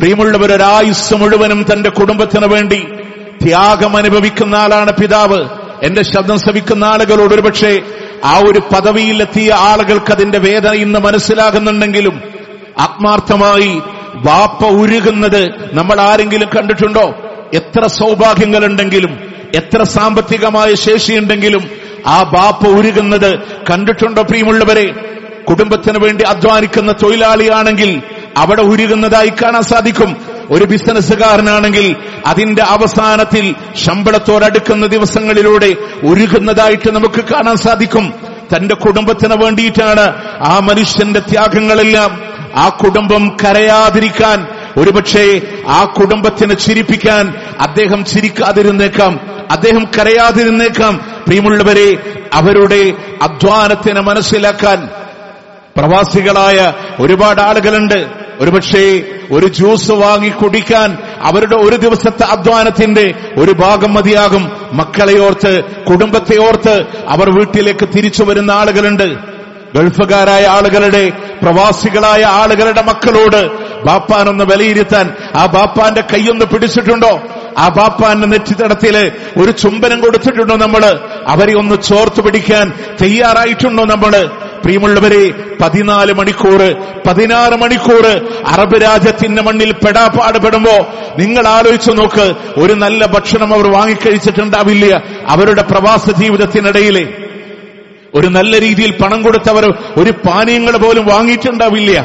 പ്രിയമുള്ളവർ ഒരായുസ് മുഴുവനും തന്റെ കുടുംബത്തിന് വേണ്ടി ത്യാഗം അനുഭവിക്കുന്ന ആളാണ് പിതാവ് എന്റെ ശബ്ദം ശ്രവിക്കുന്ന ആളുകളോട് ഒരുപക്ഷെ ആ ഒരു പദവിയിലെത്തിയ ആളുകൾക്ക് അതിന്റെ വേദന ഇന്ന് മനസ്സിലാകുന്നുണ്ടെങ്കിലും ആത്മാർത്ഥമായി വാപ്പ ഉരുകുന്നത് നമ്മൾ ആരെങ്കിലും കണ്ടിട്ടുണ്ടോ എത്ര സൗഭാഗ്യങ്ങളുണ്ടെങ്കിലും എത്ര സാമ്പത്തികമായ ശേഷിയുണ്ടെങ്കിലും ആ ബാപ്പ ഉരുകുന്നത് കണ്ടിട്ടുണ്ടോ പ്രിയമുള്ളവരെ കുടുംബത്തിന് വേണ്ടി അധ്വാനിക്കുന്ന തൊഴിലാളിയാണെങ്കിൽ അവിടെ ഉരുകുന്നതായി കാണാൻ സാധിക്കും ഒരു ബിസിനസ്സുകാരനാണെങ്കിൽ അതിന്റെ അവസാനത്തിൽ ശമ്പളത്തോടടുക്കുന്ന ദിവസങ്ങളിലൂടെ ഉരുകുന്നതായിട്ട് നമുക്ക് കാണാൻ സാധിക്കും തന്റെ കുടുംബത്തിന് വേണ്ടിയിട്ടാണ് ആ മനുഷ്യന്റെ ത്യാഗങ്ങളെല്ലാം ആ കുടുംബം കരയാതിരിക്കാൻ ഒരുപക്ഷെ ആ കുടുംബത്തിനെ ചിരിപ്പിക്കാൻ അദ്ദേഹം ചിരിക്കാതിരുന്നേക്കാം അദ്ദേഹം കരയാതിരുന്നേക്കാം പ്രിയമുള്ളവരെ അവരുടെ അധ്വാനത്തിനെ മനസ്സിലാക്കാൻ പ്രവാസികളായ ഒരുപാട് ആളുകളുണ്ട് ഒരുപക്ഷെ ഒരു ജ്യൂസ് വാങ്ങി കുടിക്കാൻ അവരുടെ ഒരു ദിവസത്തെ അധ്വാനത്തിന്റെ ഒരു ഭാഗം മതിയാകും മക്കളെ ഓർത്ത് കുടുംബത്തെ ഓർത്ത് അവർ വീട്ടിലേക്ക് തിരിച്ചു വരുന്ന ആളുകളുണ്ട് ഗൾഫുകാരായ ആളുകളുടെ പ്രവാസികളായ ആളുകളുടെ മക്കളോട് ബാപ്പാനൊന്ന് വിലയിരുത്താൻ ആ ബാപ്പാന്റെ കൈയൊന്ന് പിടിച്ചിട്ടുണ്ടോ ആ ബാപ്പാന്റെ നെറ്റിത്തടത്തില് ഒരു ചുംബനം കൊടുത്തിട്ടുണ്ടോ നമ്മള് അവരെ ഒന്ന് ചോർത്ത് പിടിക്കാൻ തയ്യാറായിട്ടുണ്ടോ നമ്മള് പ്രിയമുള്ളവരെ പതിനാല് മണിക്കൂർ പതിനാറ് മണിക്കൂർ അറബ് രാജ്യത്തിന്റെ മണ്ണിൽ പെടാപ്പാടുപെടുമ്പോ നിങ്ങൾ ആലോചിച്ചു നോക്ക് ഒരു നല്ല ഭക്ഷണം അവർ വാങ്ങിക്കഴിച്ചിട്ടുണ്ടാവില്ല അവരുടെ പ്രവാസ ജീവിതത്തിനിടയിലെ ഒരു നല്ല രീതിയിൽ പണം കൊടുത്തവർ ഒരു പാനീയങ്ങൾ പോലും വാങ്ങിയിട്ടുണ്ടാവില്ല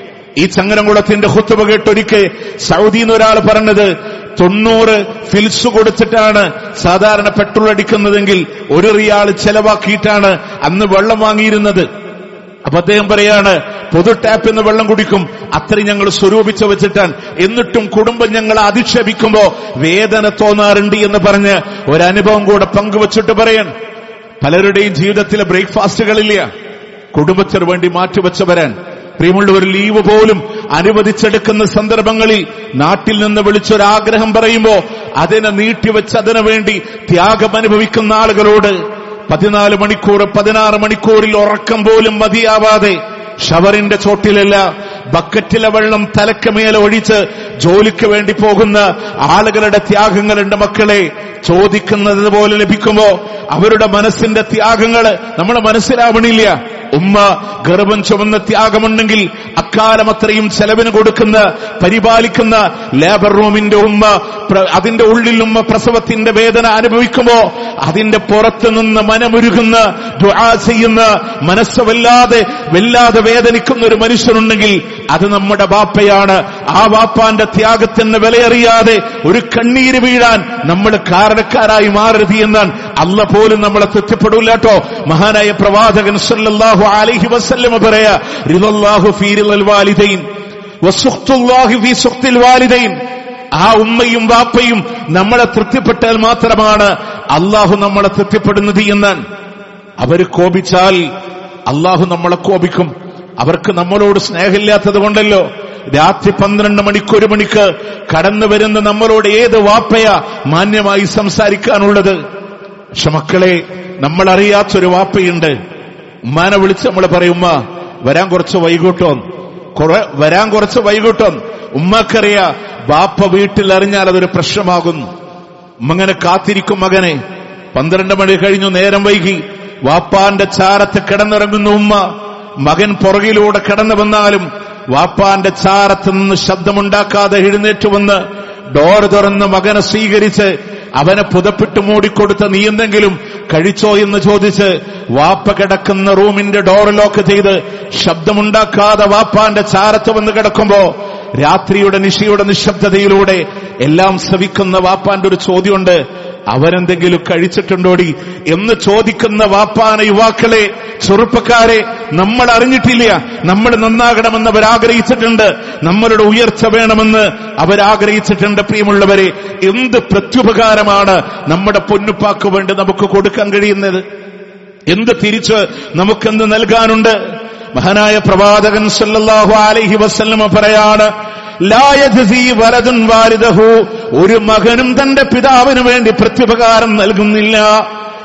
ഈ ചങ്ങരംകുളത്തിന്റെ ഹുത്തുവ കേട്ടൊരിക്കെ സൗദിന്ന് ഒരാൾ പറഞ്ഞത് തൊണ്ണൂറ് ഫിൽസ് കൊടുത്തിട്ടാണ് സാധാരണ പെട്രോൾ അടിക്കുന്നതെങ്കിൽ ഒരു റിയാൾ ചെലവാക്കിയിട്ടാണ് അന്ന് വെള്ളം വാങ്ങിയിരുന്നത് അപ്പൊ അദ്ദേഹം പറയാണ് പൊതു ടാപ്പിൽ നിന്ന് വെള്ളം കുടിക്കും അത്രയും ഞങ്ങൾ സ്വരൂപിച്ചു വെച്ചിട്ടാണ് എന്നിട്ടും കുടുംബം ഞങ്ങളെ അധിക്ഷേപിക്കുമ്പോ വേദന തോന്നാറുണ്ട് എന്ന് പറഞ്ഞ് ഒരനുഭവം കൂടെ പങ്കുവച്ചിട്ട് പറയാണ് പലരുടെയും ജീവിതത്തിലെ ബ്രേക്ക്ഫാസ്റ്റുകളില്ല കുടുംബത്തിന് വേണ്ടി മാറ്റിവെച്ചവരാൻ പ്രിയമുള്ളവർ ലീവ് പോലും അനുവദിച്ചെടുക്കുന്ന സന്ദർഭങ്ങളിൽ നാട്ടിൽ നിന്ന് വിളിച്ചൊരാഗ്രഹം പറയുമ്പോ അതിനെ നീട്ടിവെച്ച് അതിനു വേണ്ടി ത്യാഗം അനുഭവിക്കുന്ന ആളുകളോട് പതിനാല് മണിക്കൂർ പതിനാറ് മണിക്കൂറിൽ ഉറക്കം പോലും മതിയാവാതെ ഷവറിന്റെ ചോട്ടിലല്ല ബക്കറ്റിലെ വെള്ളം തലക്കമേലെ ഒഴിച്ച് ജോലിക്ക് വേണ്ടി പോകുന്ന ആളുകളുടെ ത്യാഗങ്ങളുണ്ട് മക്കളെ ചോദിക്കുന്നത് പോലെ ലഭിക്കുമ്പോ അവരുടെ മനസ്സിന്റെ ത്യാഗങ്ങള് നമ്മൾ മനസ്സിലാവണില്ല ഉമ്മ ഗർഭം ചുമന്ന ത്യാഗമുണ്ടെങ്കിൽ അക്കാലം അത്രയും ചെലവിന് കൊടുക്കുന്ന പരിപാലിക്കുന്ന ലേബർ റൂമിന്റെ ഉമ്മ പ്ര- അതിന്റെ ഉള്ളിൽ ഉമ്മ പ്രസവത്തിന്റെ വേദന അനുഭവിക്കുമ്പോ അതിന്റെ പുറത്ത് നിന്ന് മനമുരുകുന്ന ദുആ ചെയ്യുന്ന മനസ്സ് വല്ലാതെ വല്ലാതെ വേദനിക്കുന്ന ഒരു മനുഷ്യനുണ്ടെങ്കിൽ അത് നമ്മുടെ ബാപ്പയാണ് ആ ബാപ്പാന്റെ ത്യാഗത്തിന് വിലയറിയാതെ ഒരു കണ്ണീര് വീഴാൻ നമ്മൾ കാരണക്കാരായി മാറരുത് എന്നാണ് അല്ല പോലും നമ്മളെ തെറ്റപ്പെടൂല കേട്ടോ മഹാനായ പ്രവാചകൻ സല്ലല്ലാഹു അലൈഹി വസല്ലമ പറയാ റിദല്ലാഹു ഫീ റിദൽ വാലിദൈൻ വസുഖ്തുല്ലാഹി ഫീ സുഖ്തിൽ വാലിദൈൻ ആ ഉമ്മയും വാപ്പയും നമ്മളെ തൃപ്തിപ്പെട്ടാൽ മാത്രമാണ് അള്ളാഹു നമ്മളെ തൃപ്തിപ്പെടുന്നത് എന്നാണ് അവര് കോപിച്ചാൽ അള്ളാഹു നമ്മളെ കോപിക്കും അവർക്ക് നമ്മളോട് സ്നേഹമില്ലാത്തത് കൊണ്ടല്ലോ രാത്രി പന്ത്രണ്ട് മണിക്ക് ഒരു മണിക്ക് കടന്നു വരുന്ന നമ്മളോട് ഏത് വാപ്പയ മാന്യമായി സംസാരിക്കാനുള്ളത് പക്ഷെ മക്കളെ നമ്മൾ അറിയാത്തൊരു വാപ്പയുണ്ട് ഉമ്മാനെ വിളിച്ച് നമ്മൾ പറയും ഉമ്മ വരാൻ കുറച്ച് വൈകിട്ടോ കുറെ വരാൻ കുറച്ച് വൈകിട്ടോ ഉമ്മക്കറിയാ ബാപ്പ വീട്ടിൽ അറിഞ്ഞാൽ അതൊരു പ്രശ്നമാകുന്നു ഉമ്മങ്ങനെ കാത്തിരിക്കും മകനെ പന്ത്രണ്ട് മണി കഴിഞ്ഞു നേരം വൈകി വാപ്പാന്റെ ചാരത്ത് കിടന്നിറങ്ങുന്ന ഉമ്മ മകൻ പുറകിലൂടെ കടന്നു വന്നാലും വാപ്പാന്റെ ചാരത്ത് നിന്ന് ശബ്ദമുണ്ടാക്കാതെ എഴുന്നേറ്റ് വന്ന് ഡോർ തുറന്ന് മകനെ സ്വീകരിച്ച് അവനെ പുതപ്പിട്ട് മൂടിക്കൊടുത്ത നീ എന്തെങ്കിലും കഴിച്ചോ എന്ന് ചോദിച്ച് വാപ്പ കിടക്കുന്ന റൂമിന്റെ ഡോർ ലോക്ക് ചെയ്ത് ശബ്ദമുണ്ടാക്കാതെ വാപ്പാന്റെ ചാരത്ത് വന്ന് കിടക്കുമ്പോ രാത്രിയുടെ നിശയുടെ നിശബ്ദതയിലൂടെ എല്ലാം ശ്രവിക്കുന്ന വാപ്പാന്റെ ഒരു ചോദ്യമുണ്ട് അവരെന്തെങ്കിലും കഴിച്ചിട്ടുണ്ടോടി എന്ന് ചോദിക്കുന്ന വാപ്പാന യുവാക്കളെ ചെറുപ്പക്കാരെ നമ്മൾ അറിഞ്ഞിട്ടില്ല നമ്മൾ നന്നാകണമെന്ന് അവരാഗ്രഹിച്ചിട്ടുണ്ട് നമ്മളുടെ ഉയർച്ച വേണമെന്ന് അവരാഗ്രഹിച്ചിട്ടുണ്ട് പ്രിയമുള്ളവരെ എന്ത് പ്രത്യുപകാരമാണ് നമ്മുടെ പൊന്നുപ്പാക്ക് വേണ്ടി നമുക്ക് കൊടുക്കാൻ കഴിയുന്നത് എന്ത് തിരിച്ച് നമുക്കെന്ത് നൽകാനുണ്ട് മഹാനായ പ്രവാചകൻ സല്ലല്ലാഹു അലൈഹി വസല്ലമ പറയാണ് ലാ യജ്സി വലദുൻ വാലിദഹു ഒരു മകനും തന്റെ പിതാവിന് വേണ്ടി പ്രത്യുപകാരം നൽകുന്നില്ല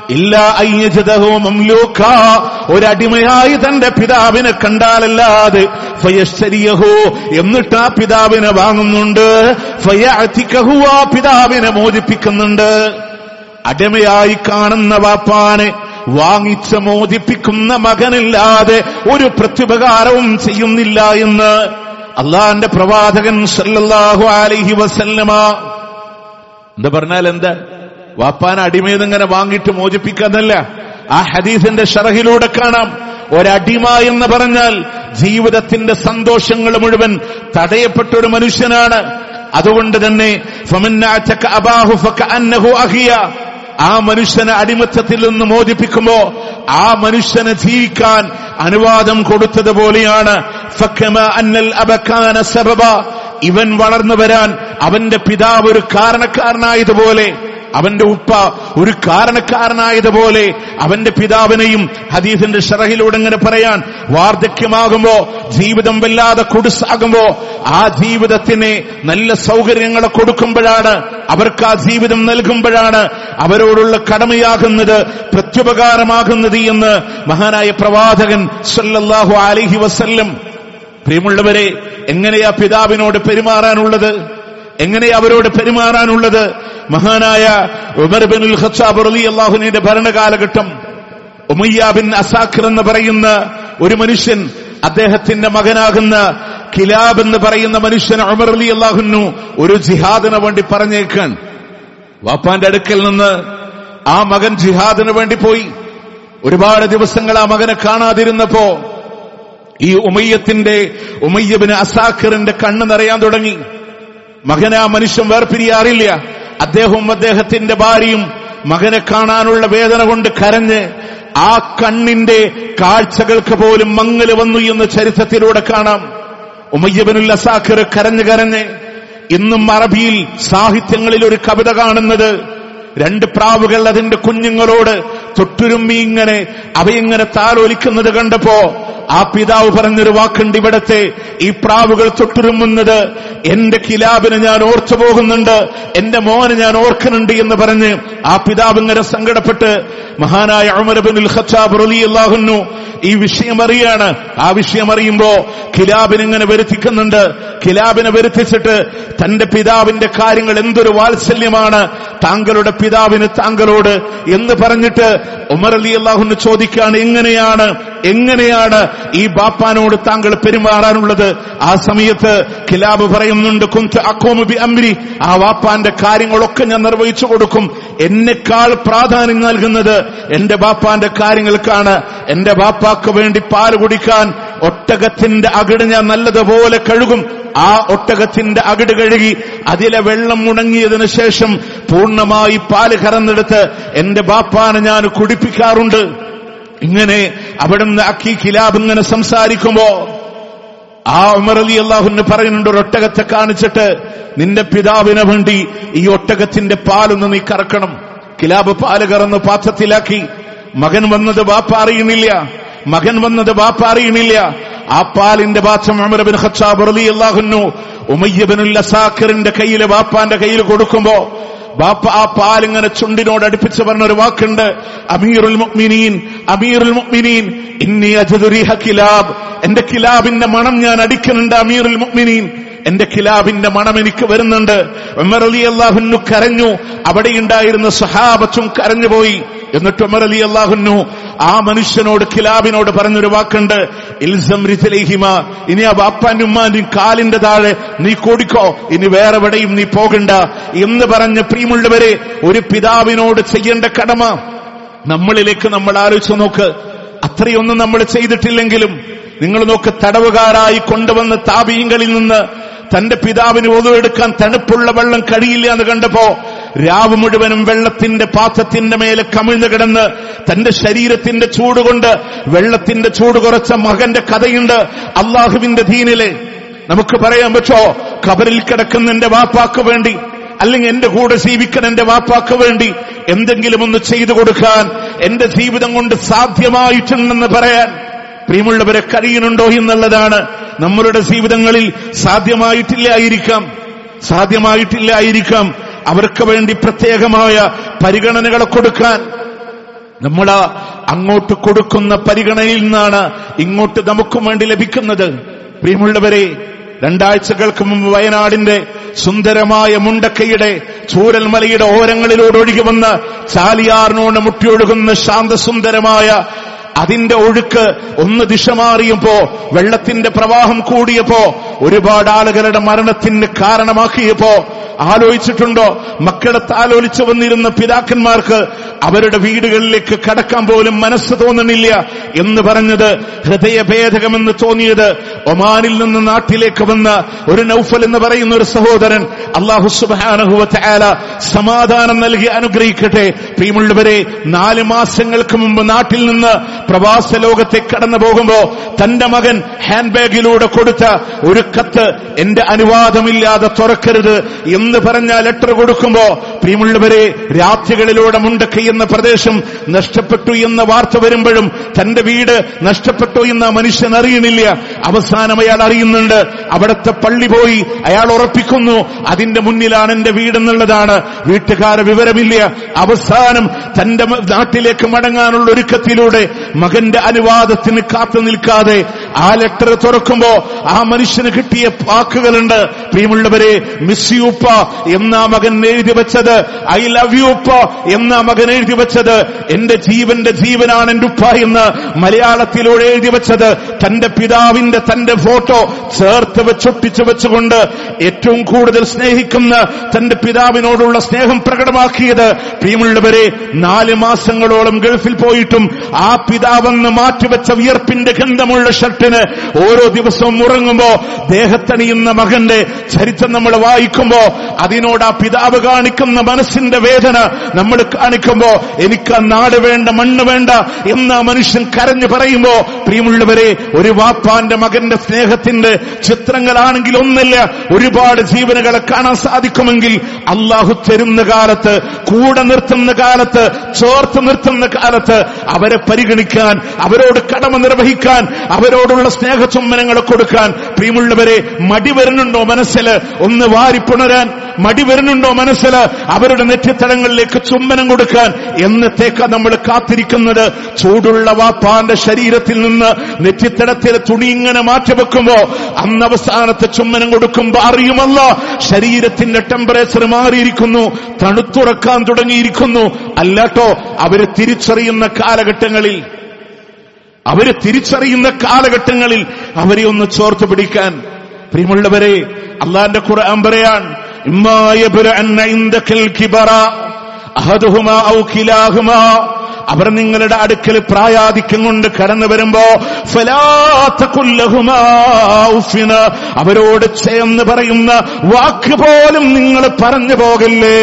ഇല്ല അയ്യജതഹോ മംലൂക്ക ഒരടിമയായി തന്റെ പിതാവിനെ കണ്ടാലല്ലാതെ ഫയശ്ചര്യഹോ എന്നിട്ട് ആ പിതാവിനെ വാങ്ങുന്നുണ്ട് ഫയഅതികഹു ആ പിതാവിനെ മോചിപ്പിക്കുന്നുണ്ട് അടിമയായി കാണുന്ന വാപ്പാനെ വാങ്ങിച്ച് മോചിപ്പിക്കുന്ന മകനില്ലാതെ ഒരു പ്രത്യുപകാരവും ചെയ്യുന്നില്ല എന്ന് അള്ളാന്റെ പ്രവാചകൻ സല്ലല്ലാഹു അലൈഹി വസല്ലമ എന്താ പറഞ്ഞാൽ എന്താ വാപ്പാൻ അടിമയെന്നിങ്ങനെ വാങ്ങിയിട്ട് മോചിപ്പിക്കാന്നല്ല ആ ഹദീസിന്റെ ഷറഹിലൂടെ കാണാം ഒരടിമ എന്ന് പറഞ്ഞാൽ ജീവിതത്തിന്റെ സന്തോഷങ്ങൾ മുഴുവൻ തടയപ്പെട്ട ഒരു മനുഷ്യനാണ് അതുകൊണ്ട് തന്നെ ഫമന്നാറ്റക അബാഹു ഫകഅന്നഹു അഹിയ ആ മനുഷ്യനെ അടിമത്തത്തിൽ നിന്ന് മോചിപ്പിക്കുമ്പോ ആ മനുഷ്യനെ ജീവിക്കാൻ അനുവാദം കൊടുത്തതുപോലെയാണ് ഫക്കമ അന്നൽ അബക്കാന സബബ ഇവൻ വളർന്നു വരാൻ അവന്റെ പിതാവ് ഒരു കാരണക്കാരനായതുപോലെ അവന്റെ ഉപ്പ ഒരു കാരണക്കാരനായതുപോലെ അവന്റെ പിതാവിനെയും ഹദീസിന്റെ ഷറഹിലൂടെ ഇങ്ങനെ പറയാൻ വാർദ്ധക്യമാകുമ്പോ ജീവിതം വല്ലാതെ കുടുസാകുമ്പോ ആ ജീവിതത്തിന് നല്ല സൗകര്യങ്ങളെ കൊടുക്കുമ്പോഴാണ് അവർക്ക് ആ ജീവിതം നൽകുമ്പോഴാണ് അവരോടുള്ള കടമയാകുന്നത് പ്രത്യുപകാരമാകുന്നത് എന്ന് മഹാനായ പ്രവാചകൻ സല്ലല്ലാഹു അലൈഹി വസല്ലം പ്രിയമുള്ളവരെ എങ്ങനെയാ പിതാവിനോട് പെരുമാറാനുള്ളത് എങ്ങനെ അവരോട് പെരുമാറാനുള്ളത് മഹാനായ ഉമർ ബിനുൽ ഖത്താബ് റളിയല്ലാഹുവിന്റെ ഭരണകാലഘട്ടം ഉമയ്യ ബിൻ അസാഖിർ എന്ന് പറയുന്ന ഒരു മനുഷ്യൻ അദ്ദേഹത്തിന്റെ മകനാകുന്ന കിലാബ് എന്ന് പറയുന്ന മനുഷ്യൻ ഉമർ അലി അള്ളാഹുന്നു ഒരു ജിഹാദിന് വേണ്ടി പറഞ്ഞേക്കാൻ വാപ്പാന്റെ അടുക്കൽ നിന്ന് ആ മകൻ ജിഹാദിന് വേണ്ടി പോയി ഒരുപാട് ദിവസങ്ങൾ ആ മകനെ കാണാതിരുന്നപ്പോ ഈ ഉമയ്യത്തിന്റെ ഉമയ്യബിന് അസാഖിറിന്റെ കണ്ണ് നിറയാൻ തുടങ്ങി മകനെ ആ മനുഷ്യൻ വേർപിരിയാറില്ല അദ്ദേഹവും അദ്ദേഹത്തിന്റെ ഭാര്യയും മകനെ കാണാനുള്ള വേദന കൊണ്ട് കരഞ്ഞ് ആ കണ്ണിന്റെ കാഴ്ചകൾക്ക് പോലും മങ്ങല് വന്നു എന്ന് ചരിത്രത്തിലൂടെ കാണാം ഉമയ്യബിനുൽ അസാഖിർ കരഞ്ഞ് കരഞ്ഞ് ഇന്നും അറബിയിൽ സാഹിത്യങ്ങളിൽ ഒരു കവിത കാണുന്നത് രണ്ട് പ്രാവുകൾ അതിന്റെ കുഞ്ഞുങ്ങളോട് തൊട്ടുരുമ്മി ഇങ്ങനെ അവയിങ്ങനെ താലോലിക്കുന്നത് കണ്ടപ്പോ ആ പിതാവ് പറഞ്ഞൊരു വാക്കുണ്ട് ഇവിടത്തെ ഈ പ്രാവുകൾ തൊട്ടുരുമ്മുന്നത് എന്റെ കിലാബിനെ ഞാൻ ഓർത്തു പോകുന്നുണ്ട് എന്റെ മോനെ ഞാൻ ഓർക്കുന്നുണ്ട് എന്ന് പറഞ്ഞ് ആ പിതാവ് ഇങ്ങനെ സങ്കടപ്പെട്ട് മഹാനായ അമരബിനുൽ ഖത്താബ് റളിയല്ലാഹുന്നു ഈ വിഷയം അറിയാണ് ആ വിഷയം അറിയുമ്പോ കിലാബിനെ ഇങ്ങനെ വരുത്തിക്കുന്നുണ്ട് കിലാബിനെ വരുത്തിച്ചിട്ട് തന്റെ പിതാവിന്റെ കാര്യങ്ങൾ എന്തൊരു വാത്സല്യമാണ് താങ്കളുടെ പിതാവിന് താങ്കളോട് എന്ന് പറഞ്ഞിട്ട് ഉമർ അലി അള്ളാഹുന്ന് ചോദിക്കാണ് എങ്ങനെയാണ് എങ്ങനെയാണ് ഈ ബാപ്പാനോട് താങ്കൾ പെരുമാറാനുള്ളത് ആ സമയത്ത് കിലാബ് പറയുന്നുണ്ട് കുന്ത് അക്കോമു ബി അമ്രി ആ വാപ്പാന്റെ കാര്യങ്ങളൊക്കെ ഞാൻ നിർവഹിച്ചു കൊടുക്കും എന്നെക്കാൾ പ്രാധാന്യം നൽകുന്നത് എന്റെ ബാപ്പാന്റെ കാര്യങ്ങൾക്കാണ് എന്റെ ബാപ്പാക്ക് വേണ്ടി പാല് കുടിക്കാൻ ഒട്ടകത്തിന്റെ അകിട് ഞാൻ നല്ലതുപോലെ കഴുകും ആ ഒട്ടകത്തിന്റെ അകിട് കഴുകി അതിലെ വെള്ളം മുണങ്ങിയതിനു ശേഷം പൂർണ്ണമായി പാല് കറന്നെടുത്ത് എന്റെ ബാപ്പാനെ ഞാൻ കുടിപ്പിക്കാറുണ്ട് ഇങ്ങനെ അവിടുന്ന് അക്കി കിലാബ് ഇങ്ങനെ സംസാരിക്കുമ്പോ ആ ഉമർ അലി അള്ളാഹുന്ന് പറയുന്നുണ്ട് ഒരു ഒട്ടകത്തെ കാണിച്ചിട്ട് നിന്റെ പിതാവിനെ വേണ്ടി ഈ ഒട്ടകത്തിന്റെ പാലൊന്ന് നീ കറക്കണം കിലാബ് പാല് കറന്ന് പാത്രത്തിലാക്കി മകൻ വന്നത് ബാപ്പ അറിയണില്ല മകൻ വന്നത് ബാപ്പ അറിയണില്ല ആ പാലിന്റെ പാത്രം അമരബിൻ ഖച്ചാബ് റളിയല്ലാഹുന്നു ഉമയ്യബിനുൽ അസാഖിറിന്റെ കയ്യിൽ ബാപ്പാന്റെ കയ്യിൽ കൊടുക്കുമ്പോ ബാപ്പ ആ പാലിങ്ങനെ ചുണ്ടിനോട് അടുപ്പിച്ച് പറഞ്ഞ ഒരു വാക്കുണ്ട് അമീറുൽ മുഅ്മിനീൻ അമീറുൽ മുഅ്മിനീൻ ഇന്നി അജദുരിഹ കിലാബ് എന്റെ കിലാബിന്റെ മണം ഞാൻ അടിക്കുന്നുണ്ട് അമീറുൽ മുഅ്മിനീൻ എന്റെ കിലാബിന്റെ മണം എനിക്ക് വരുന്നുണ്ട് ഉമർ അലി അള്ളാഹുന്നു കരഞ്ഞു അവിടെ ഉണ്ടായിരുന്ന സഹാബത്തും കരഞ്ഞുപോയി എന്നിട്ട് ഉമർ അലി അള്ളാഹുന്നു ആ മനുഷ്യനോട് കിലാബിനോട് പറഞ്ഞൊരു വാക്കുണ്ട് ഇൽസം റിസലേഹിമ ഇനി ആ ബാപ്പാന്റെ ഉമ്മാന്റെയും കാലിന്റെ താഴെ നീ കൂടിക്കോ ഇനി വേറെ എവിടെയും നീ പോകണ്ട എന്ന് പറഞ്ഞ് പ്രിയമുള്ളവരെ ഒരു പിതാവിനോട് ചെയ്യേണ്ട കടമ നമ്മളിലേക്ക് നമ്മൾ ആലോചിച്ച് നോക്ക് അത്രയൊന്നും നമ്മൾ ചെയ്തിട്ടില്ലെങ്കിലും നിങ്ങൾ നോക്ക് തടവുകാരായി കൊണ്ടുവന്ന താപീയങ്ങളിൽ നിന്ന് തന്റെ പിതാവിന് ഒതുവെടുക്കാൻ തണുപ്പുള്ള വെള്ളം കഴിയില്ല എന്ന് കണ്ടപ്പോ രാവ് മുഴുവനും വെള്ളത്തിന്റെ പാത്രത്തിന്റെ മേലെ കമിഴ്ന്നു കിടന്ന് തന്റെ ശരീരത്തിന്റെ ചൂട് കൊണ്ട് വെള്ളത്തിന്റെ ചൂട് കുറച്ച മകന്റെ കഥയുണ്ട് അള്ളാഹുവിന്റെ ദീനിലെ നമുക്ക് പറയാൻ പറ്റോ ഖബറിൽ കിടക്കുന്ന എന്റെ വാപ്പാക്ക് വേണ്ടി അല്ലെങ്കിൽ എന്റെ കൂടെ ജീവിക്കാൻ എന്റെ വാപ്പാക്ക് വേണ്ടി എന്തെങ്കിലും ഒന്ന് ചെയ്തു കൊടുക്കാൻ എന്റെ ജീവിതം കൊണ്ട് സാധ്യമായിട്ടുണ്ടെന്ന് പറയാൻ പ്രിയമുള്ളവരെ കഴിയുന്നുണ്ടോ എന്നുള്ളതാണ് നമ്മളുടെ ജീവിതങ്ങളിൽ സാധ്യമായിട്ടില്ലായിരിക്കാം സാധ്യമായിട്ടില്ലായിരിക്കാം അവർക്ക് വേണ്ടി പ്രത്യേകമായ പരിഗണനകളെ കൊടുക്കാൻ നമ്മൾ അങ്ങോട്ട് കൊടുക്കുന്ന പരിഗണനയിൽ നിന്നാണ് ഇങ്ങോട്ട് നമുക്കും വേണ്ടി ലഭിക്കുന്നത് പ്രിയമുള്ളവരെ രണ്ടാഴ്ചകൾക്ക് മുമ്പ് വയനാടിന്റെ സുന്ദരമായ മുണ്ടക്കയുടെ ചൂരൽമലയുടെ ഓരങ്ങളിലൂടെ ഒഴുകി വന്ന് ചാലിയാറിനോട് മുട്ടിയൊഴുകുന്ന ശാന്തസുന്ദരമായ അതിന്റെ ഒഴുക്ക് ഒന്ന് ദിശ മാറിയപ്പോ വെള്ളത്തിന്റെ പ്രവാഹം കൂടിയപ്പോ ഒരുപാട് ആളുകളുടെ മരണത്തിന് കാരണമാക്കിയപ്പോ ആലോചിച്ചിട്ടുണ്ടോ മക്കളെ താലോലിച്ചു വന്നിരുന്ന പിതാക്കന്മാർക്ക് അവരുടെ വീടുകളിലേക്ക് കടക്കാൻ പോലും മനസ്സ് തോന്നുന്നില്ല എന്ന് പറഞ്ഞത് ഹൃദയഭേദകമെന്ന് തോന്നിയത് ഒമാനിൽ നിന്ന് നാട്ടിലേക്ക് വന്ന ഒരു നൌഫൽ എന്ന് പറയുന്ന ഒരു സഹോദരൻ അള്ളാഹു സുബാനഹുവല സമാധാനം നൽകി അനുഗ്രഹിക്കട്ടെ പ്രിയമുള്ളവരെ നാല് മാസങ്ങൾക്ക് മുമ്പ് നാട്ടിൽ നിന്ന് പ്രവാസ ലോകത്തെ കടന്നു പോകുമ്പോ തന്റെ മകൻ ഹാൻഡ് ബാഗിലൂടെ കൊടുത്ത ഒരു കത്ത് എന്റെ അനുവാദമില്ലാതെ തുറക്കരുത് എന്ന് പറഞ്ഞ ലെറ്റർ കൊടുക്കുമ്പോ പ്രിയമുള്ളവരെ രാത്രികളിലൂടെ മുണ്ടക്കൈ എന്ന പ്രദേശം നഷ്ടപ്പെട്ടു എന്ന വാർത്ത വരുമ്പോഴും തന്റെ വീട് നഷ്ടപ്പെട്ടു എന്ന് ആ മനുഷ്യൻ അറിയണില്ല അവസാനം അയാൾ അറിയുന്നുണ്ട് അവിടുത്തെ പള്ളി പോയി അയാൾ ഉറപ്പിക്കുന്നു അതിന്റെ മുന്നിലാണ് എന്റെ വീടെന്നുള്ളതാണ് വീട്ടുകാരെ വിവരമില്ല അവസാനം തന്റെ മ- നാട്ടിലേക്ക് മടങ്ങാനുള്ള ഒരുക്കത്തിലൂടെ മകന്റെ അനുവാദത്തിന് കാത്തു നിൽക്കാതെ ആ ലെറ്റർ തുറക്കുമ്പോ ആ മനുഷ്യന് കിട്ടിയ വാക്കുകളുണ്ട് പ്രിയമുള്ളവരെ മിസ് യൂപ്പ എന്നാ മകൻ എഴുതി വെച്ചത് ഐ ലവ് യു ഉപ്പ എന്നാ മകൻ എഴുതി വെച്ചത് എന്റെ ജീവന്റെ ജീവനാണ് എന്റെ ഉപ്പ എന്ന് മലയാളത്തിലൂടെ എഴുതി വെച്ചത് തന്റെ പിതാവിന്റെ തന്റെ ഫോട്ടോ ചേർത്ത് വെച്ചൊട്ടിച്ചു വെച്ചുകൊണ്ട് ഏറ്റവും കൂടുതൽ സ്നേഹിക്കുന്ന തന്റെ പിതാവിനോടുള്ള സ്നേഹം പ്രകടമാക്കിയത് പ്രിയമുള്ളവരെ നാല് മാസങ്ങളോളം ഗൾഫിൽ പോയിട്ടും ആ പിതാവെന്ന് മാറ്റിവെച്ച വിയർപ്പിന്റെ ഗന്ധമുള്ള ഷർട്ടിന് ഓരോ ദിവസവും ഉറങ്ങുമ്പോ ദേഹത്തണിയുന്ന മകന്റെ ചരിത്രം നമ്മൾ വായിക്കുമ്പോ അതിനോട് ആ പിതാവ് കാണിക്കുന്ന മനസ്സിന്റെ വേദന നമ്മൾ കാണിക്കുമ്പോ എനിക്ക് ആ നാട് വേണ്ട മണ്ണ് വേണ്ട എന്ന് ആ മനുഷ്യൻ കരഞ്ഞു പറയുമ്പോ പ്രിയമുള്ളവരെ ഒരു വാപ്പാന്റെ മകന്റെ സ്നേഹത്തിന്റെ ചിത്രങ്ങളാണെങ്കിൽ ഒന്നല്ല ഒരുപാട് ജീവനുകളെ കാണാൻ സാധിക്കുമെങ്കിൽ അള്ളാഹു തരുന്ന കാലത്ത് കൂടെ നിർത്തുന്ന കാലത്ത് ചോർത്ത് നിർത്തുന്ന കാലത്ത് അവരെ പരിഗണിക്കാൻ അവരോട് കടമ നിർവഹിക്കാൻ അവരോടുള്ള സ്നേഹചുംബനങ്ങൾ കൊടുക്കാൻ പ്രിയമുള്ളവരെ മടി വരുന്നുണ്ടോ മനസ്സിൽ ഒന്ന് വാരിപ്പുണരാൻ മടി വരുന്നുണ്ടോ മനസ്സിൽ അവരുടെ നെറ്റിത്തടങ്ങളിലേക്ക് ചുംബനം കൊടുക്കാൻ എന്നത്തേക്കാ നമ്മൾ കാത്തിരിക്കുന്നത് ചൂടുള്ള വാപ്പാന്റെ ശരീരത്തിൽ നിന്ന് നെറ്റിത്തടത്തിലെ തുണി ഇങ്ങനെ മാറ്റിവെക്കുമ്പോ അന്ന് അവസാനത്തെ ചുംബനം കൊടുക്കുമ്പോ അറിയുമല്ല ശരീരത്തിന്റെ ടെമ്പറേച്ചർ മാറിയിരിക്കുന്നു തണുത്തുറക്കാൻ തുടങ്ങിയിരിക്കുന്നു അല്ലാട്ടോ അവര് തിരിച്ചറിയുന്ന കാലഘട്ടങ്ങളിൽ അവര് തിരിച്ചറിയുന്ന കാലഘട്ടങ്ങളിൽ അവരെ ഒന്ന് ചോർത്ത് പിടിക്കാൻ പ്രിയമുള്ളവരെ അള്ളാന്റെ ഖുർആൻ പറയാൻ ഇമ്മാ യബ്ലഅന്ന ഇൻദകൽ കിബറ അഹദുഹുമാ ഔ കിലാഹുമാ അവർ നിങ്ങളുടെ അടുക്കൽ പ്രായാധിക്യം കൊണ്ട് കടന്നു വരുമ്പോ ഫലാത്തക്കുല്ലഹുമാ ഉഫിന അവരോട് ചേർന്ന് പറയുന്ന വാക്ക് പോലും നിങ്ങൾ പറഞ്ഞു പോകല്ലേ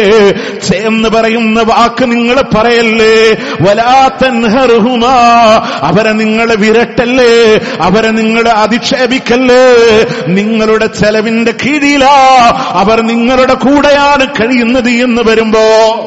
ചേർന്ന് പറയുന്ന വാക്ക് നിങ്ങൾ പറയല്ലേ വലാത്തൻഹറുഹുമാ അവരെ നിങ്ങൾ വിരട്ടല്ലേ അവരെ നിങ്ങൾ അധിക്ഷേപിക്കല്ലേ നിങ്ങളുടെ ചെലവിന്റെ കീഴിലാ അവർ നിങ്ങളുടെ കൂടെയാണ് കഴിയുന്നത് എന്ന് വരുമ്പോ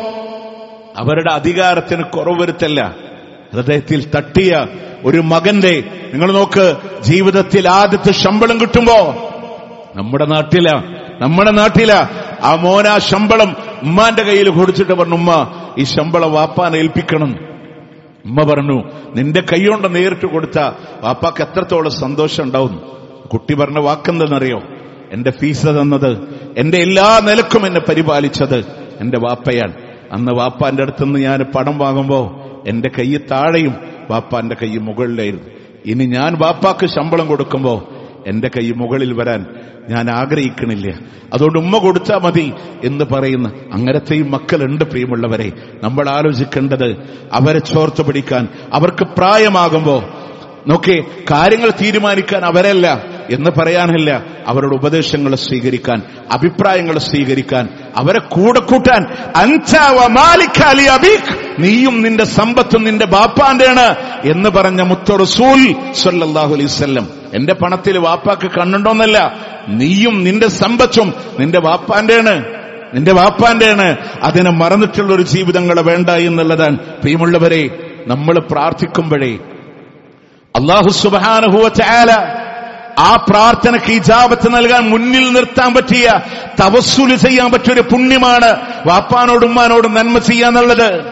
അവരുടെ അധികാരത്തിന് കുറവ് വരുത്തല്ല ഹൃദയത്തിൽ തട്ടിയ ഒരു മകന്റെ നിങ്ങൾ നോക്ക് ജീവിതത്തിൽ ആദ്യത്തെ ശമ്പളം കിട്ടുമ്പോ നമ്മുടെ നാട്ടില നമ്മുടെ നാട്ടില ആ മോന ശമ്പളം ഉമ്മാന്റെ കയ്യിൽ കൊടുത്തിട്ട് പറഞ്ഞു ഉമ്മ ഈ ശമ്പളം വാപ്പാൻ ഏൽപ്പിക്കണം ഉമ്മ പറഞ്ഞു നിന്റെ കൈകൊണ്ട് നേരിട്ട് കൊടുത്ത വാപ്പാക്ക് എത്രത്തോളം സന്തോഷം ഉണ്ടാവും കുട്ടി പറഞ്ഞ വാക്കെന്തെന്നറിയോ എന്റെ ഫീസ് തന്നത് എന്റെ എല്ലാ നിലക്കും എന്നെ പരിപാലിച്ചത് എന്റെ വാപ്പയാണ് അന്ന് വാപ്പാന്റെ അടുത്തുനിന്ന് ഞാൻ പണം വാങ്ങുമ്പോ എന്റെ കൈ താഴെയും വാപ്പാന്റെ കൈ മുകളിലായിരുന്നു ഇനി ഞാൻ വാപ്പാക്ക് ശമ്പളം കൊടുക്കുമ്പോ എന്റെ കൈ മുകളിൽ വരാൻ ഞാൻ ആഗ്രഹിക്കണില്ല അതുകൊണ്ട് ഉമ്മ കൊടുത്താൽ മതി എന്ന് പറയുന്ന അങ്ങനത്തെയും മക്കളുണ്ട് പ്രിയമുള്ളവരെ നമ്മൾ ആലോചിക്കേണ്ടത് അവരെ ചോർത്ത് പിടിക്കാൻ അവർക്ക് പ്രായമാകുമ്പോ നോക്കേ കാര്യങ്ങൾ തീരുമാനിക്കാൻ അവരല്ല എന്ന് പറയാനല്ല അവരുടെ ഉപദേശങ്ങൾ സ്വീകരിക്കാൻ അഭിപ്രായങ്ങൾ സ്വീകരിക്കാൻ അവരെ കൂടെ കൂട്ടാൻ അൻചാവ മാലിക്കാലി അബീഖ് നീയും നിന്റെ സമ്പത്തും നിന്റെ ബാപ്പാന്റെയാണ് എന്ന് പറഞ്ഞ മുത്ത റസൂൽ സല്ലല്ലാഹു അലൈഹി വസല്ലം എന്റെ പണത്തിൽ വാപ്പാക്ക് കണ്ണുണ്ടോന്നല്ല നീയും നിന്റെ സമ്പത്തും നിന്റെ വാപ്പാന്റെയാണ് നിന്റെ വാപ്പാന്റെയാണ് അതിനെ മറന്നിട്ടുള്ള ഒരു ജീവിതങ്ങളെ വേണ്ട എന്നുള്ളതാണ് പ്രിയമുള്ളവരെ നമ്മൾ പ്രാർത്ഥിക്കുമ്പോഴേ അള്ളാഹു സുബാനുഹുവ ചായാല ആ പ്രാർത്ഥനയ്ക്ക് ഇജാബത്ത് നൽകാൻ മുന്നിൽ നിർത്താൻ പറ്റിയ തവസ്സുല് ചെയ്യാൻ പറ്റിയ ഒരു പുണ്യമാണ് വാപ്പാനോടും ഉമ്മാനോടും നന്മ ചെയ്യാന്നുള്ളത്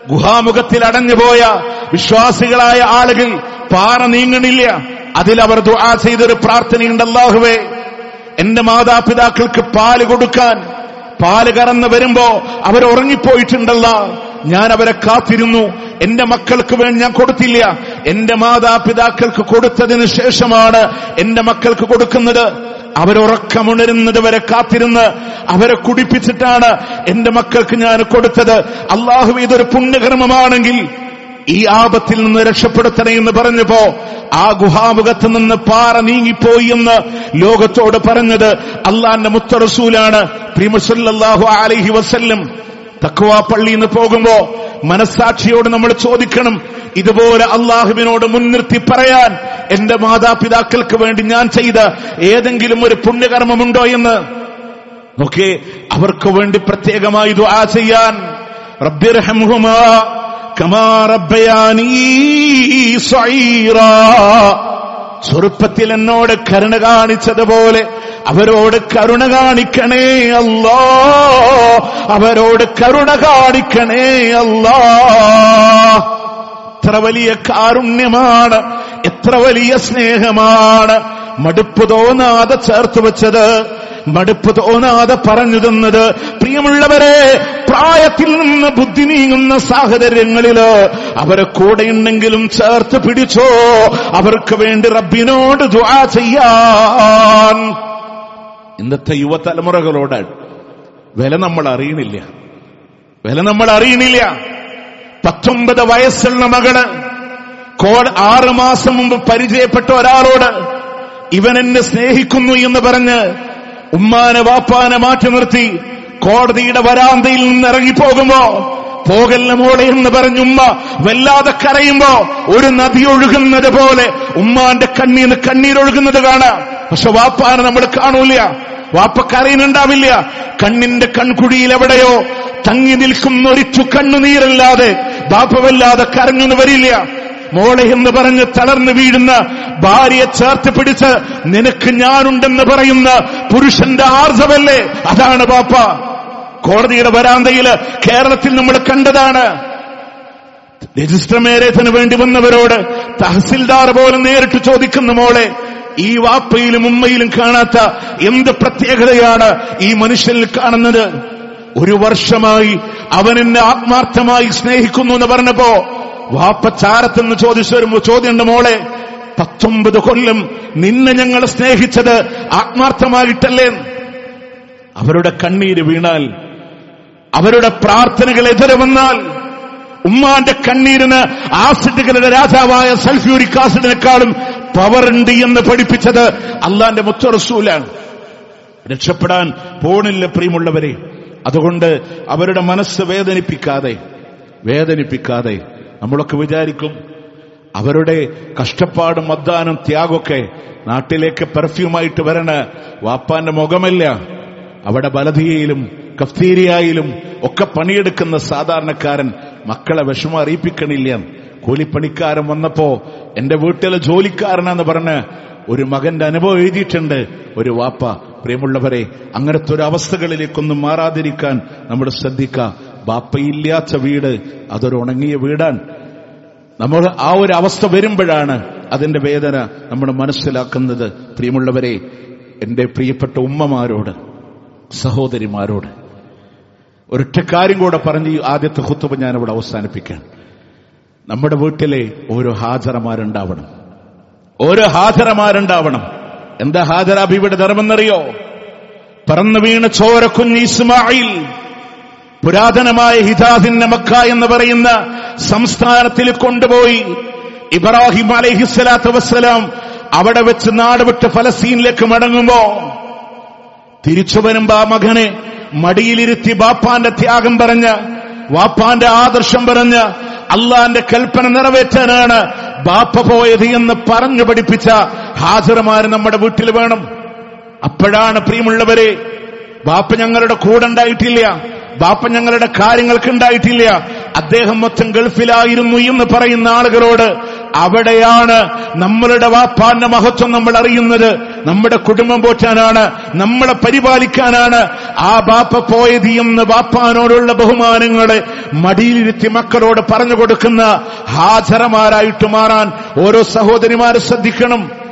ഗുഹാമുഖത്തിൽ അടഞ്ഞുപോയ വിശ്വാസികളായ ആളുകൾ പാറ നീങ്ങണില്ല അതിലവർ ദുആ ചെയ്തൊരു പ്രാർത്ഥനയുണ്ട് അല്ലാഹുവേ എന്റെ മാതാപിതാക്കൾക്ക് പാല് കൊടുക്കാൻ പാല് കറന്ന് വരുമ്പോ അവർ ഉറങ്ങിപ്പോയിട്ടുണ്ടല്ല ഞാൻ അവരെ കാത്തിരുന്നു എന്റെ മക്കൾക്ക് വേണ്ടി ഞാൻ കൊടുത്തില്ല എന്റെ മാതാപിതാക്കൾക്ക് കൊടുത്തതിന് ശേഷമാണ് എന്റെ മക്കൾക്ക് കൊടുക്കുന്നത് അവരുറക്കമുണരുന്നത് വരെ കാത്തിരുന്ന് അവരെ കുടിപ്പിച്ചിട്ടാണ് എന്റെ മക്കൾക്ക് ഞാൻ കൊടുത്തത് അള്ളാഹു ഇതൊരു പുണ്യകർമ്മമാണെങ്കിൽ ഈ ആപത്തിൽ നിന്ന് രക്ഷപ്പെടുത്തണേ എന്ന് പറഞ്ഞപ്പോ ആ ഗുഹാമുഖത്ത് നിന്ന് പാറ നീങ്ങിപ്പോയി എന്ന് ലോകത്തോട് പറഞ്ഞത് അള്ളാന്റെ മുത്തറസൂലാണ് പ്രിമസല്ലാഹു അലഹി വസല്ലം തക്വ പള്ളിയിൽ നിന്ന് പോകുമ്പോ മനസ്സാക്ഷിയോട് നമ്മൾ ചോദിക്കണം ഇതുപോലെ അള്ളാഹുവിനോട് മുൻനിർത്തി പറയാൻ എന്റെ മാതാപിതാക്കൾക്ക് വേണ്ടി ഞാൻ ചെയ്ത ഏതെങ്കിലും ഒരു പുണ്യകർമ്മമുണ്ടോ എന്ന് നോക്കേ അവർക്ക് വേണ്ടി പ്രത്യേകമായി ദുആ ചെയ്യാൻ റബ്ബിർഹംഹുമാ കമാ റബ്ബയാനീ സഈറാ ചെറുപ്പത്തിൽ എന്നോട് കരുണ കാണിച്ചതുപോലെ അവരോട് കരുണ കാണിക്കണേ അല്ലാ അവരോട് കരുണ കാണിക്കണേ അല്ലാ എത്ര വലിയ കാരുണ്യമാണ് എത്ര വലിയ സ്നേഹമാണ് മടുപ്പ് തോന്നാതെ ചേർത്ത് വെച്ചത് മടുപ്പ് തോന്നാതെ പറഞ്ഞു തന്നത് പ്രിയമുള്ളവരെ പ്രായത്തിൽ നിന്ന് ബുദ്ധി നീങ്ങുന്ന സാഹചര്യങ്ങളില് അവരെ കൂടെയുണ്ടെങ്കിലും ചേർത്ത് പിടിച്ചോ അവർക്ക് വേണ്ടി റബ്ബിനോട് ദുആ ചെയ്യാൻ ഇന്നത്തെ യുവതലമുറകളോട് വില നമ്മൾ അറിയണില്ല വില നമ്മൾ അറിയണില്ല പത്തൊമ്പത് വയസ്സുള്ള മകള് കോട് ആറ് മാസം മുമ്പ് പരിചയപ്പെട്ട ഒരാളോട് ഇവൻ എന്നെ സ്നേഹിക്കുന്നു എന്ന് പറഞ്ഞ് ഉമ്മാനെ വാപ്പാനെ മാറ്റി നിർത്തി കോടതിയുടെ വരാന്തയിൽ നിന്ന് ഇറങ്ങിപ്പോകുമ്പോ പോകല്ല മോളെ എന്ന് പറഞ്ഞുമ്മ വല്ലാതെ കരയുമ്പോ ഒരു നദി ഒഴുകുന്നത് പോലെ ഉമ്മാന്റെ കണ്ണീന്ന് കണ്ണീരൊഴുകുന്നത് കാണാം പക്ഷെ വാപ്പാനെ നമ്മൾ കാണൂല വാപ്പ കരയുന്നുണ്ടാവില്ല കണ്ണിന്റെ കൺകുഴിയിൽ എവിടെയോ തങ്ങി നിൽക്കുന്ന ഒരിച്ചു കണ്ണുനീരല്ലാതെ ബാപ്പ വല്ലാതെ കരഞ്ഞൊന്നു വരില്ല മോളെ എന്ന് പറഞ്ഞ് തളർന്നു വീഴുന്ന ഭാര്യയെ ചേർത്ത് പിടിച്ച് നിനക്ക് ഞാനുണ്ടെന്ന് പറയുന്ന പുരുഷന്റെ ആർജവല്ലേ അതാണ് ബാപ്പ കോടതിയുടെ വരാന്തയില് കേരളത്തിൽ നമ്മൾ കണ്ടതാണ് രജിസ്റ്റർ മേരേജിന് വേണ്ടി വന്നവരോട് തഹസിൽദാർ പോലും നേരിട്ട് ചോദിക്കുന്ന മോളെ ഈ വാപ്പയിലും ഉമ്മയിലും കാണാത്ത എന്ത് പ്രത്യേകതയാണ് ഈ മനുഷ്യനിൽ കാണുന്നത് ഒരു വർഷമായി അവൻ എന്നെ ആത്മാർത്ഥമായി സ്നേഹിക്കുന്നു എന്ന് പറഞ്ഞപ്പോ വാപ്പ ചാരത്തെന്ന് ചോദിച്ചു വരുമ്പോ ചോദ്യമുണ്ട് മോളെ പത്തൊമ്പത് കൊല്ലം നിന്നെ ഞങ്ങൾ സ്നേഹിച്ചത് ആത്മാർത്ഥമായിട്ടല്ലേ അവരുടെ കണ്ണീര് വീണാൽ അവരുടെ പ്രാർത്ഥനകൾ എതിരെ വന്നാൽ ഉമ്മാന്റെ കണ്ണീരിന് ആസിഡുകളുടെ രാജാവായ സൾഫ്യൂരിക് ആസിഡിനെക്കാളും പവറുണ്ട് എന്ന് പഠിപ്പിച്ചത് അള്ളാന്റെ മുത്തറസൂലാണ് രക്ഷപ്പെടാൻ പോണില്ല പ്രിയമുള്ളവരെ അതുകൊണ്ട് അവരുടെ മനസ്സ് വേദനിപ്പിക്കാതെ വേദനിപ്പിക്കാതെ നമ്മളൊക്കെ വിചാരിക്കും അവരുടെ കഷ്ടപ്പാടും മദ്ദാനും ത്യാഗമൊക്കെ നാട്ടിലേക്ക് പെർഫ്യൂമായിട്ട് വരണ വാപ്പാന്റെ മുഖമല്ല അവിടെ ബലധിയയിലും കഫ്തീരിയായിലും ഒക്കെ പണിയെടുക്കുന്ന സാധാരണക്കാരൻ മക്കളെ വിഷമം അറിയിപ്പിക്കണില്ല കൂലിപ്പണിക്കാരൻ വന്നപ്പോ എന്റെ വീട്ടിലെ ജോലിക്കാരനാന്ന് പറഞ്ഞ് ഒരു മകന്റെ അനുഭവം എഴുതിയിട്ടുണ്ട് ഒരു വാപ്പ പ്രിയമുള്ളവരെ അങ്ങനത്തെ ഒരു അവസ്ഥകളിലേക്കൊന്നും മാറാതിരിക്കാൻ നമ്മൾ ശ്രദ്ധിക്കുക ബാപ്പയില്ലാത്ത വീട് അതൊരു ഉണങ്ങിയ വീടാൻ നമ്മൾ ആ ഒരു അവസ്ഥ വരുമ്പോഴാണ് അതിന്റെ വേദന നമ്മൾ മനസ്സിലാക്കുന്നത് പ്രിയമുള്ളവരെ എന്റെ പ്രിയപ്പെട്ട ഉമ്മമാരോട് സഹോദരിമാരോട് ഒരൊറ്റ കാര്യം കൂടെ പറഞ്ഞ് ഈ ആദ്യത്തെ ഹുത്തുബ ഞാനിവിടെ അവസാനിപ്പിക്കാൻ നമ്മുടെ വീട്ടിലെ ഓരോ ഹാജറമാരുണ്ടാവണം ഓരോ ഹാജറമാരുണ്ടാവണം എന്താ ഹാജറ ബീവിയുടെ ധർമെന്നറിയോ പറന്നു വീണ ചോര കുഞ്ഞ് ഇസ്മായിൽ പുരാതനമായ ഹിദാദിന്റെ മക്ക എന്ന് പറയുന്ന സംസ്ഥാനത്തിൽ കൊണ്ടുപോയി ഇബ്രാഹിം അലഹിസ്സലാത്തു വസ്സലാം അവിടെ വെച്ച് നാട് വിട്ട് ഫലസ്തീനിലേക്ക് മടങ്ങുമ്പോ തിരിച്ചു വരുമ്പോ ആ മകനെ മടിയിലിരുത്തി ബാപ്പാന്റെ ത്യാഗം പറഞ്ഞ് വാപ്പാന്റെ ആദർശം പറഞ്ഞ് അള്ളാന്റെ കൽപ്പന നിറവേറ്റാനാണ് ബാപ്പ പോയത് എന്ന് പറഞ്ഞു പഠിപ്പിച്ച ഹാജർമാര് നമ്മുടെ വീട്ടിൽ വേണം അപ്പോഴാണ് പ്രിയമുള്ളവരെ ബാപ്പ ഞങ്ങളുടെ കൂടെ ഉണ്ടായിട്ടില്ല ബാപ്പ ഞങ്ങളുടെ കാര്യങ്ങൾക്ക് ഉണ്ടായിട്ടില്ല അദ്ദേഹം മൊത്തം ഗൾഫിലായിരുന്നു എന്ന് പറയുന്ന ആളുകളോട് അവിടെയാണ് നമ്മളുടെ വാപ്പാന്റെ മഹത്വം നമ്മൾ അറിയുന്നത് നമ്മുടെ കുടുംബം പോറ്റാനാണ് നമ്മളെ പരിപാലിക്കാനാണ് ആ ബാപ്പ പോയത് എന്ന് ബാപ്പാനോടുള്ള ബഹുമാനങ്ങളെ മടിയിലിരുത്തി മക്കളോട് പറഞ്ഞു കൊടുക്കുന്ന ഹാജരമാരായിട്ട് മാറാൻ ഓരോ സഹോദരിമാരെ ശ്രദ്ധിക്കണം